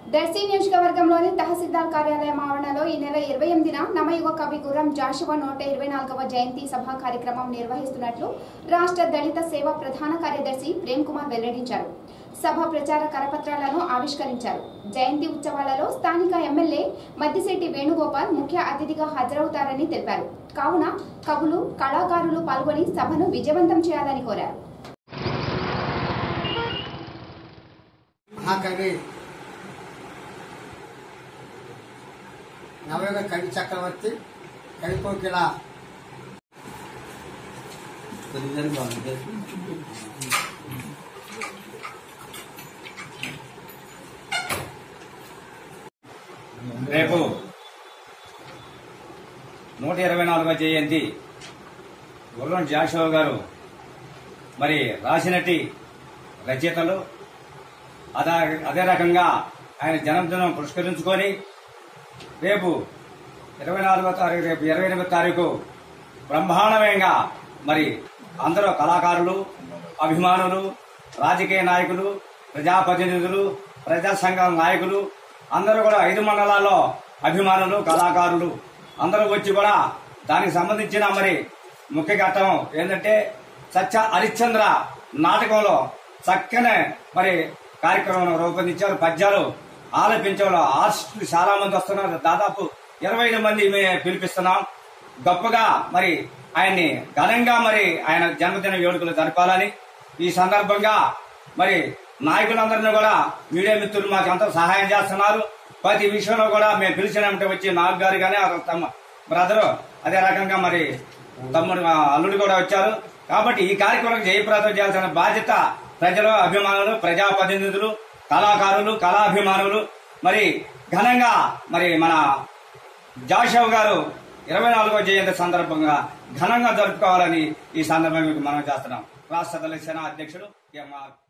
దర్శి నియోజకవర్గంలోని తహసీల్దార్ కార్యాలయం ఆవరణలో ఈ నెల ఇరవై ఎనిమిదిన నవయుగ కవి గుర్రం జాషువా నూట ఇరవై నాలుగవ జయంతి సభా కార్యక్రమం నిర్వహిస్తున్నట్లు రాష్ట్ర దళిత సేవా ప్రధాన కార్యదర్శి ప్రేమ్ కుమార్ వెల్లడించారు సభ ప్రచార కరపత్రాలను ఆవిష్కరించారు జయంతి ఉత్సవాలలో స్థానిక ఎమ్మెల్యే మద్దిశెట్టి వేణుగోపాల్ ముఖ్య అతిథిగా హాజరవుతారని తెలిపారు కావున కవులు కళాకారులు పాల్గొని సభను విజయవంతం చేయాలని కోరారు మహాకవి నవయుగ కవి చక్రవర్తి కవికోకిల రేపు నూట ఇరవై నాలుగవ జయంతి గుర్రం జాషువా గారు మరి రాసినట్టి రచయితలు అదే అదే రకంగా ఆయన జన్మదినం పురస్కరించుకొని రేపు ఇరవై నాలుగో తారీఖు రేపు ఇరవై ఎనిమిదో తారీఖు బ్రహ్మాండమయంగా మరి అందరూ కళాకారులు అభిమానులు రాజకీయ నాయకులు ప్రజాప్రతినిధులు ప్రజా సంఘాల నాయకులు అందరూ కూడా ఐదు మండలాల్లో అభిమానులు కళాకారులు అందరూ వచ్చి కూడా దానికి సంబంధించిన మరి ముఖ్య ఘట్టం ఏంటంటే సత్య హరిశ్చంద్ర నాటకంలో చక్కనే మరి కార్యక్రమం రూపొందించారు పద్యాలు ఆలపించేవాళ్ళు ఆర్టిస్టులు చాలా మంది వస్తున్నారు దాదాపు ఇరవై ఐదు మంది మేము పిలిపిస్తున్నాం గొప్పగా మరి ఆయన్ని ఘనంగా మరి ఆయన జన్మదిన వేడుకలు జరపాలని ఈ సందర్భంగా మరి నాయకులందరినీ కూడా మీడియా మిత్రులు మాకు ఎంతో సహాయం చేస్తున్నారు ప్రతి విషయంలో కూడా మేము పిలిచినట్టు వచ్చి నాగ్ గారు కానీ తమ బ్రదరు అదే రకంగా మరి తమ్ముడు మా అల్లుడు కూడా వచ్చారు కాబట్టి ఈ కార్యక్రమం జయప్రదం చేయాల్సిన బాధ్యత ప్రజలు అభిమానులు ప్రజాప్రతినిధులు కళాకారులు కళాభిమానులు మరి ఘనంగా మరి మన జాషవ్ గారు ఇరవై నాలుగో జయంతి సందర్భంగా ఘనంగా జరుపుకోవాలని ఈ సందర్భంగా మీకు మనం చేస్తున్నాం రాష్ట్ర దళిత సేన అధ్యక్షుడు ఎంఆర్